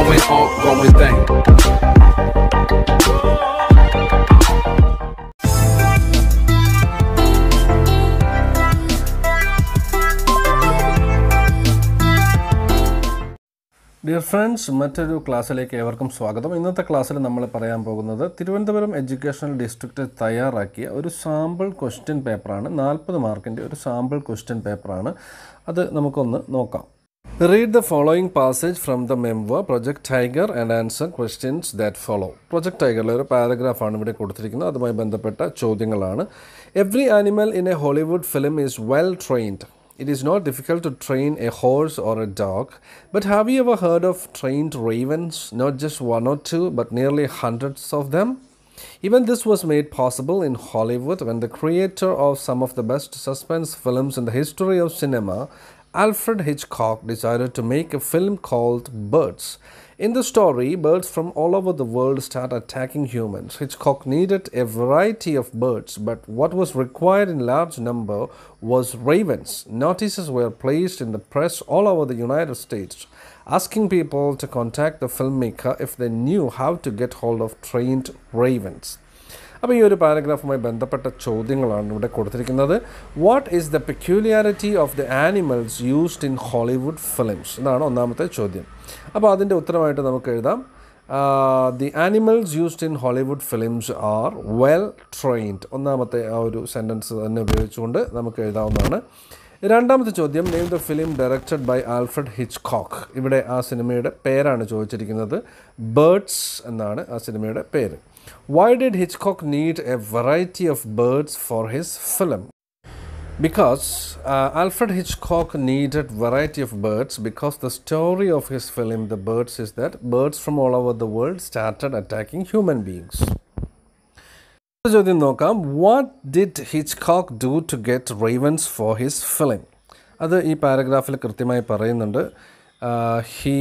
going on, going thing. Dear friends മറ്റൊരു ക്ലാസ്സിലേക്ക് ഏവർക്കും സ്വാഗതം ഇന്നത്തെ ക്ലാസ്സിൽ നമ്മൾ പറയാൻ പോകുന്നത് തിരുവനന്തപുരം എഡ്യൂക്കേഷണൽ ഡിസ്ട്രിക്റ്റ് തയ്യാറാക്കിയ ഒരു സാമ്പിൾ ക്വസ്റ്റ്യൻ പേപ്പറാണ് നാൽപ്പത് മാർക്കിൻ്റെ ഒരു സാമ്പിൾ ക്വസ്റ്റ്യൻ പേപ്പറാണ് അത് നമുക്കൊന്ന് നോക്കാം read the following passage from the member project tiger and answer questions that follow project ടൈഗറിലെ ഒരു പാരഗ്രാഫാണ് ഇവിടെ കൊടുത്തിരിക്കുന്നത് അതുമായി ബന്ധപ്പെട്ട ചോദ്യങ്ങളാണ് every animal in a Hollywood film is well trained It is not difficult to train a horse or a dog, but have you ever heard of trained ravens? Not just one or two, but nearly hundreds of them? Even this was made possible in Hollywood when the creator of some of the best suspense films in the history of cinema, Alfred Hitchcock, decided to make a film called Birds. In the story, birds from all over the world start attacking humans. Hitchcock needed a variety of birds, but what was required in large number was ravens. Notices were placed in the press all over the United States, asking people to contact the filmmaker if they knew how to get hold of trained ravens. അപ്പോൾ ഈ ഒരു പാരഗ്രാഫുമായി ബന്ധപ്പെട്ട ചോദ്യങ്ങളാണ് ഇവിടെ കൊടുത്തിരിക്കുന്നത് what is the peculiarity of the animals used in Hollywood films ഇതാണ് ഒന്നാമത്തെ ചോദ്യം അപ്പോൾ അതിൻ്റെ ഉത്തരമായിട്ട് നമുക്ക് എഴുതാം the animals used in Hollywood films are well trained ഒന്നാമത്തെ ആ ഒരു സെൻറ്റൻസ് തന്നെ ഉപയോഗിച്ചുകൊണ്ട് നമുക്ക് എഴുതാവുന്നതാണ് രണ്ടാമത്തെ ചോദ്യം name the film directed by Alfred Hitchcock ഇവിടെ ആ സിനിമയുടെ പേരാണ് ചോദിച്ചിരിക്കുന്നത് ബേർഡ്സ് എന്നാണ് ആ സിനിമയുടെ പേര് why did Hitchcock need a variety of birds for his film Because uh, Alfred Hitchcock needed variety of birds because the story of his film The Birds is that birds from all over the world started attacking human beings. ചോദ്യം നോക്കാം what did Hitchcock do to get ravens for his film അത് ഈ പാരഗ്രാഫിൽ കൃത്യമായി പറയുന്നുണ്ട് he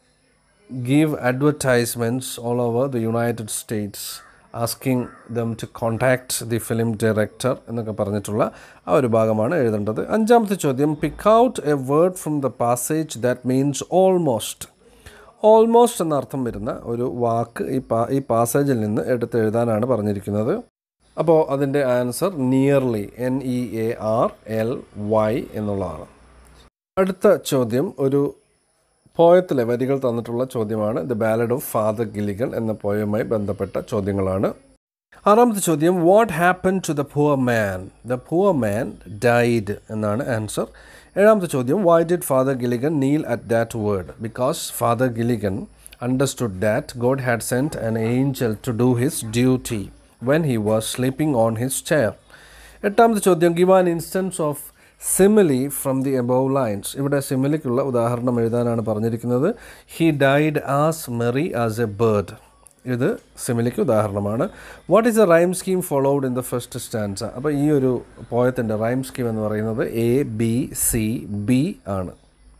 give advertisements all over the United States asking them to contact the film director എന്നൊക്കെ പറഞ്ഞിട്ടുള്ള ആ ഒരു ഭാഗമാണ് എഴുതേണ്ടത് അഞ്ചാമത്തെ ചോദ്യം pick out a word from the passage that means almost almost എന്ന അർത്ഥം വരുന്ന ഒരു വാക്ക് ഈ പാ ഈ പാസേജിൽ നിന്ന് എടുത്ത് എഴുതാനാണ് പറഞ്ഞിരിക്കുന്നത് അപ്പോൾ അതിൻ്റെ answer nearly N E A R L Y എന്നുള്ളതാണ് അടുത്ത ചോദ്യം ഒരു പോയത്തിലെ വരികൾ തന്നിട്ടുള്ള ചോദ്യമാണ് the ballad of Father Gilligan എന്ന പോയവുമായി ബന്ധപ്പെട്ട ചോദ്യങ്ങളാണ് ആറാമത്തെ ചോദ്യം what happen to the poor man the poor man died എന്നാണ് ആൻസർ ഏഴാമത്തെ ചോദ്യം why did Father Gilligan kneel at that word because Father Gilligan understood that God had sent an angel to do his duty when he was sleeping on his chair എട്ടാമത്തെ ചോദ്യം give an instance of simile from the above lines ഇവിടെ സിമിലിക്കുള്ള ഉദാഹരണം എഴുതാനാണ് പറഞ്ഞിരിക്കുന്നത് he died as merry as a bird ഇത് സിമിലിക്ക് ഉദാഹരണമാണ് what is a rhyme scheme followed in the first stanza അപ്പോൾ ഈ ഒരു പോയത്തിൻ്റെ റൈം സ്കീം എന്ന് പറയുന്നത് എ ബി സി ബി ആണ്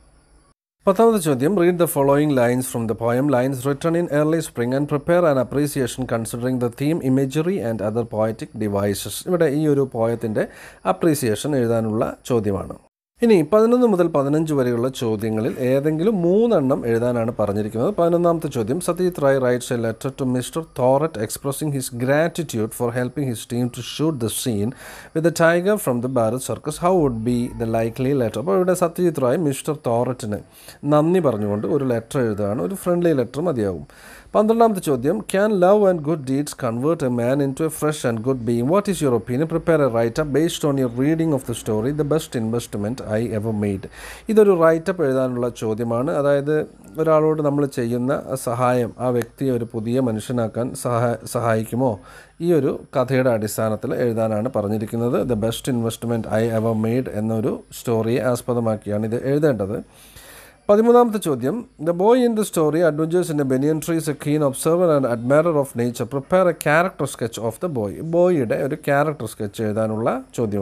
പത്താമത്തെ ചോദ്യം read the following lines from the poem lines return in early spring and prepare an appreciation considering the theme imagery and other poetic devices ഇവിടെ ഈ ഒരു പോയത്തിൻ്റെ അപ്രീസിയേഷൻ എഴുതാനുള്ള ചോദ്യമാണ് ഇനി പതിനൊന്ന് മുതൽ പതിനഞ്ച് വരെയുള്ള ചോദ്യങ്ങളിൽ ഏതെങ്കിലും മൂന്നെണ്ണം എഴുതാനാണ് പറഞ്ഞിരിക്കുന്നത് പതിനൊന്നാമത്തെ ചോദ്യം Satyajit Ray writes a letter to mister Thorat expressing his gratitude for helping his team to shoot the scene with the tiger from the Bharat circus how would be the likely letter അപ്പോൾ ഇവിടെ സത്യജിത് റായ് മിസ്റ്റർ തോററ്റിന് നന്ദി പറഞ്ഞുകൊണ്ട് ഒരു ലെറ്റർ എഴുതുകയാണ് ഒരു ഫ്രണ്ട്ലി ലെറ്റർ മതിയാവും പന്ത്രണ്ടാമത്തെ ചോദ്യം can love and good deeds convert a man into a fresh and good being what is your opinion prepare a write-up based on your reading of the story the best investment I ever made ഇതൊരു write-up എഴുതാനുള്ള ചോദ്യമാണ് അതായത് ഒരാളോട് നമ്മൾ ചെയ്യുന്ന സഹായം ആ വ്യക്തിയെ ഒരു പുതിയ മനുഷ്യനാക്കാൻ സഹാ സഹായിക്കുമോ ഈ ഒരു കഥയുടെ അടിസ്ഥാനത്തിൽ എഴുതാനാണ് പറഞ്ഞിരിക്കുന്നത് the best investment I ever made എന്നൊരു സ്റ്റോറിയെ ആസ്പദമാക്കിയാണ് ഇത് എഴുതേണ്ടത് പതിമൂന്നാമത്തെ ചോദ്യം the boy in the story adventures in a banyan trees a keen observer and admirer of nature prepare a character sketch of the boy ബോയിയുടെ ഒരു ക്യാരക്ടർ സ്കെച്ച് എഴുതാനുള്ള ചോദ്യമാണ്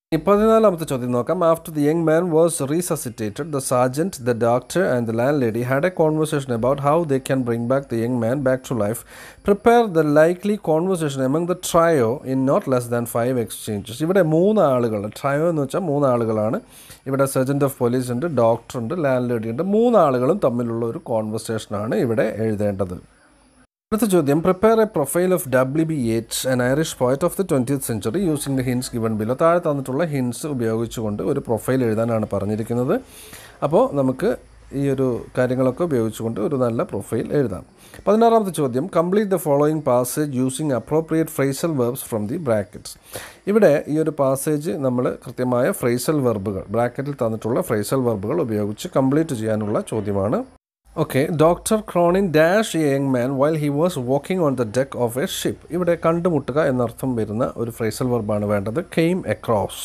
ഈ പതിനാലാമത്തെ ചോദ്യം നോക്കാം after the young man was resuscitated the sergeant the doctor and the landlady had a conversation about how they can bring back the young man back to life prepare the likely conversation among the trio in not less than five exchanges ഇവിടെ മൂന്ന് ആളുകൾ trio എന്ന് വെച്ചാൽ മൂന്ന് ആളുകളാണ് ഇവിടെ sergeant of police ഉണ്ട് doctor ഉണ്ട് ലാൻഡ് ലേഡി ഉണ്ട് മൂന്ന് ആളുകളും തമ്മിലുള്ള ഒരു കോൺവെർസേഷനാണ് ഇവിടെ എഴുതേണ്ടത് അടുത്ത ചോദ്യം prepare a profile of W B H an Irish poet of the twentieth century using the hints given below താഴെ തന്നിട്ടുള്ള ഹിൻസ് ഉപയോഗിച്ചുകൊണ്ട് ഒരു പ്രൊഫൈൽ എഴുതാനാണ് പറഞ്ഞിരിക്കുന്നത് അപ്പോൾ നമുക്ക് ഈ ഒരു കാര്യങ്ങളൊക്കെ ഉപയോഗിച്ചുകൊണ്ട് ഒരു നല്ല പ്രൊഫൈൽ എഴുതാം പതിനാറാമത്തെ ചോദ്യം complete the following passage using appropriate phrasal verbs from the brackets ഇവിടെ ഈ ഒരു പാസേജ് നമ്മൾ കൃത്യമായ ഫ്രൈസൽ വെർബുകൾ ബ്രാക്കറ്റിൽ തന്നിട്ടുള്ള ഫ്രൈസൽ വെർബുകൾ ഉപയോഗിച്ച് കംപ്ലീറ്റ് ചെയ്യാനുള്ള ചോദ്യമാണ് okay doctor Cronin dash a young man while he was walking on the deck of a ship ഇവിടെ കണ്ടുമുട്ടുക എന്നർത്ഥം വരുന്ന ഒരു ഫ്രൈസൽ വെർബാണ് വേണ്ടത് came across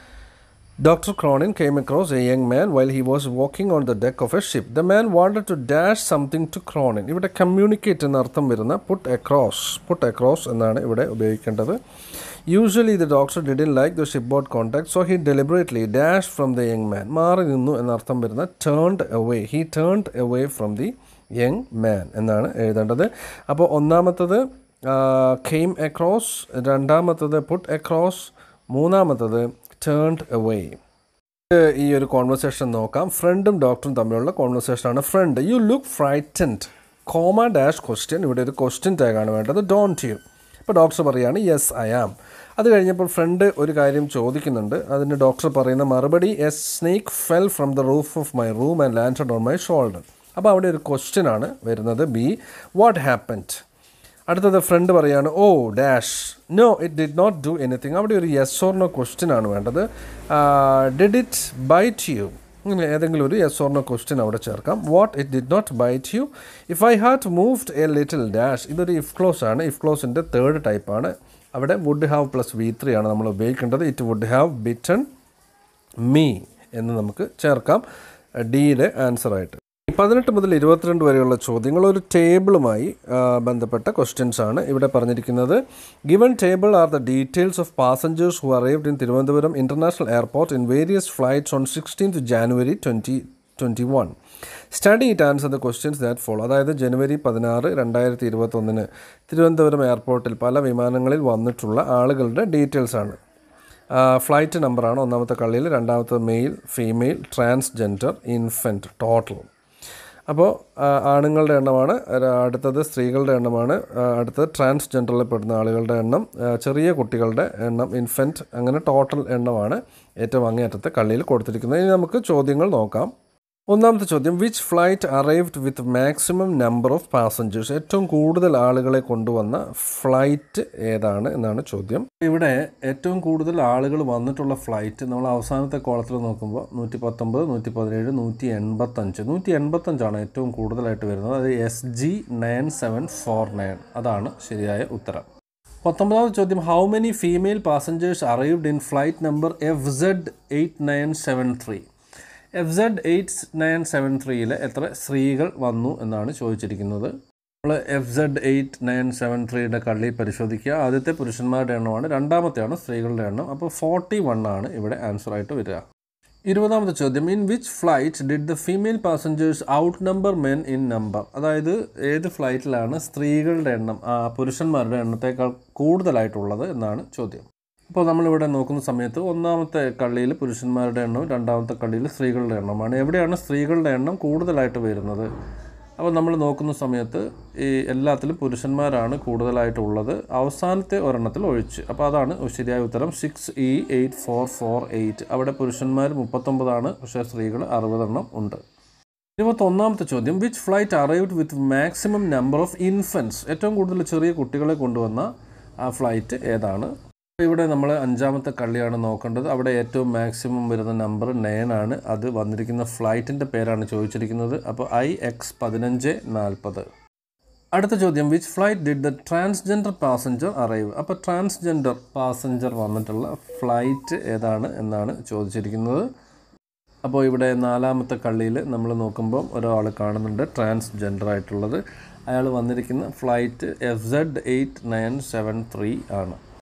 doctor Cronin came across a young man while he was walking on the deck of a ship the man wanted to dash something to Cronin ഇവിടെ communicate എന്നർത്ഥം വരുന്ന പുട്ട് അക്രോസ് പുട്ട് അക്രോസ് എന്നാണ് ഇവിടെ ഉപയോഗിക്കേണ്ടത് usually the doctor didn't like the ship boat contact so he deliberately dash from the young man മാറി നിന്നു എന്നർത്ഥം വരുന്ന turned away he turned away from the young man എന്നാണ് എഴുതേണ്ടത് അപ്പോൾ ഒന്നാമത്തത് കെയിം അക്രോസ് രണ്ടാമത്തത് പുട്ട് അക്രോസ് മൂന്നാമത്തത് ടേൺഡ് അവേ ഈ ഒരു കോൺവെർസേഷൻ നോക്കാം ഫ്രണ്ടും ഡോക്ടറും തമ്മിലുള്ള കോൺവെർസേഷനാണ് friend you look frightened comma dash question ഇവിടെ ഒരു ക്വസ്റ്റ്യൻ ടാഗാണ് വേണ്ടത് ഡോണ്ട് യു അപ്പോൾ ഡോക്ടർ പറയാണ് യെസ് ഐ ആം അത് കഴിഞ്ഞപ്പോൾ ഫ്രണ്ട് ഒരു കാര്യം ചോദിക്കുന്നുണ്ട് അതിന് ഡോക്ടർ പറയുന്ന മറുപടി a snake fell from the roof of my room and landed on my shoulder അപ്പോൾ അവിടെ ഒരു ക്വസ്റ്റ്യൻ ആണ് വരുന്നത് ബി വാട്ട് ഹാപ്പൻഡ് അടുത്തത് ഫ്രണ്ട് പറയാണ് oh dash no it did not do anything അവിടെ ഒരു യെസ് ഓർ നോ ക്വസ്റ്റ്യൻ ആണ് വേണ്ടത് ഡിഡ് ഇറ്റ് ബൈറ്റ് യു ഇങ്ങനെ ഏതെങ്കിലും ഒരു യെസ് ഓർ നോ ക്വസ്റ്റ്യൻ അവിടെ ചേർക്കാം what it did not bite you if I had moved a little dash ഇതൊരു ഇഫ് ക്ലോസ് ആണ് ഇഫ് ക്ലോസിൻ്റെ തേർഡ് ടൈപ്പാണ് അവിടെ would have plus V three ആണ് നമ്മൾ ഉപയോഗിക്കേണ്ടത് it would have bitten me എന്ന് നമുക്ക് ചേർക്കാം ഡിയുടെ ആൻസറായിട്ട് പതിനെട്ട് മുതൽ ഇരുപത്തിരണ്ട് വരെയുള്ള ചോദ്യങ്ങൾ ഒരു ടേബിളുമായി ബന്ധപ്പെട്ട ക്വസ്റ്റ്യൻസ് ആണ് ഇവിടെ പറഞ്ഞിരിക്കുന്നത് given table are the details of passengers who arrived in Thiruvananthapuram international airport in various flights on sixteenth January twenty twenty one study it answer the questions that follow അതായത് ജനുവരി പതിനാറ് രണ്ടായിരത്തി ഇരുപത്തൊന്നിന് തിരുവനന്തപുരം എയർപോർട്ടിൽ പല വിമാനങ്ങളിൽ വന്നിട്ടുള്ള ആളുകളുടെ ഡീറ്റെയിൽസ് ആണ് ഫ്ലൈറ്റ് നമ്പറാണ് ഒന്നാമത്തെ കള്ളിയിൽ രണ്ടാമത്തെ male female transgender infant total അപ്പോൾ ആണുങ്ങളുടെ എണ്ണമാണ് അടുത്തത് സ്ത്രീകളുടെ എണ്ണമാണ് അടുത്തത് ട്രാൻസ്ജെൻഡറിൽ പെടുന്ന ആളുകളുടെ എണ്ണം ചെറിയ കുട്ടികളുടെ എണ്ണം ഇൻഫൻറ്റ് അങ്ങനെ ടോട്ടൽ എണ്ണമാണ് ഏറ്റവും അങ്ങേയറ്റത്തെ കള്ളിയിൽ കൊടുത്തിരിക്കുന്നത് ഇനി നമുക്ക് ചോദ്യങ്ങൾ നോക്കാം ഒന്നാമത്തെ ചോദ്യം which flight arrived with maximum number of passengers ഏറ്റവും കൂടുതൽ ആളുകളെ കൊണ്ടുവന്ന ഫ്ലൈറ്റ് ഏതാണ് എന്നാണ് ചോദ്യം ഇവിടെ ഏറ്റവും കൂടുതൽ ആളുകൾ വന്നിട്ടുള്ള ഫ്ലൈറ്റ് നമ്മൾ അവസാനത്തെ കോളത്തിൽ നോക്കുമ്പോൾ നൂറ്റി പത്തൊമ്പത് നൂറ്റി പതിനേഴ് നൂറ്റി എൺപത്തഞ്ച് നൂറ്റി എൺപത്തഞ്ചാണ് ഏറ്റവും കൂടുതലായിട്ട് വരുന്നത് അത് S G nine seven four nine അതാണ് ശരിയായ ഉത്തരം പത്തൊമ്പതാമത് ചോദ്യം how many female passengers arrived in flight number F Z eight nine seven three F Z eight nine seven ത്രീയിൽ എത്ര സ്ത്രീകൾ വന്നു എന്നാണ് ചോദിച്ചിരിക്കുന്നത് നമ്മൾ F Z eight nine seven ത്രീയുടെ കള്ളി പരിശോധിക്കുക ആദ്യത്തെ പുരുഷന്മാരുടെ എണ്ണമാണ് രണ്ടാമത്തെയാണ് സ്ത്രീകളുടെ എണ്ണം അപ്പോൾ ഫോർട്ടി വൺ ആണ് ഇവിടെ ആൻസർ ആയിട്ട് വരിക ഇരുപതാമത്തെ ചോദ്യം in which flight did the female passengers out number men in number അതായത് ഏത് ഫ്ലൈറ്റിലാണ് സ്ത്രീകളുടെ എണ്ണം പുരുഷന്മാരുടെ എണ്ണത്തേക്കാൾ കൂടുതലായിട്ടുള്ളത് എന്നാണ് ചോദ്യം അപ്പോൾ നമ്മളിവിടെ നോക്കുന്ന സമയത്ത് ഒന്നാമത്തെ കള്ളിയിൽ പുരുഷന്മാരുടെ എണ്ണവും രണ്ടാമത്തെ കള്ളിയിൽ സ്ത്രീകളുടെ എണ്ണമാണ് എവിടെയാണ് സ്ത്രീകളുടെ എണ്ണം കൂടുതലായിട്ട് വരുന്നത് അപ്പോൾ നമ്മൾ നോക്കുന്ന സമയത്ത് ഈ എല്ലാത്തിലും പുരുഷന്മാരാണ് കൂടുതലായിട്ടുള്ളത് അവസാനത്തെ ഒരെണ്ണത്തിൽ ഒഴിച്ച് അപ്പോൾ അതാണ് ശരിയായ ഉത്തരം six E eight four four eight അവിടെ പുരുഷന്മാർ മുപ്പത്തൊമ്പതാണ് പക്ഷേ സ്ത്രീകൾ അറുപതെണ്ണം ഉണ്ട് ഇരുപത്തൊന്നാമത്തെ ചോദ്യം which flight arrived with maximum number of infants ഏറ്റവും കൂടുതൽ ചെറിയ കുട്ടികളെ കൊണ്ടുവന്ന ആ ഫ്ലൈറ്റ് ഏതാണ് ഇവിടെ നമ്മൾ അഞ്ചാമത്തെ കള്ളിയാണ് നോക്കേണ്ടത് അവിടെ ഏറ്റവും മാക്സിമം വരുന്ന നമ്പർ നയൻ ആണ് അത് വന്നിരിക്കുന്ന ഫ്ലൈറ്റിൻ്റെ പേരാണ് ചോദിച്ചിരിക്കുന്നത് അപ്പോൾ ഐ എക്സ് പതിനഞ്ച് നാൽപ്പത് അടുത്ത ചോദ്യം which flight did the transgender passenger arrive അപ്പോൾ ട്രാൻസ്ജെൻഡർ പാസഞ്ചർ വന്നിട്ടുള്ള ഫ്ലൈറ്റ് ഏതാണ് എന്നാണ് ചോദിച്ചിരിക്കുന്നത് അപ്പോൾ ഇവിടെ നാലാമത്തെ കള്ളിയിൽ നമ്മൾ നോക്കുമ്പോൾ ഒരാൾ കാണുന്നുണ്ട് ട്രാൻസ്ജെൻഡർ ആയിട്ടുള്ളത് അയാൾ വന്നിരിക്കുന്ന flight F Z eight nine seven three ആണ്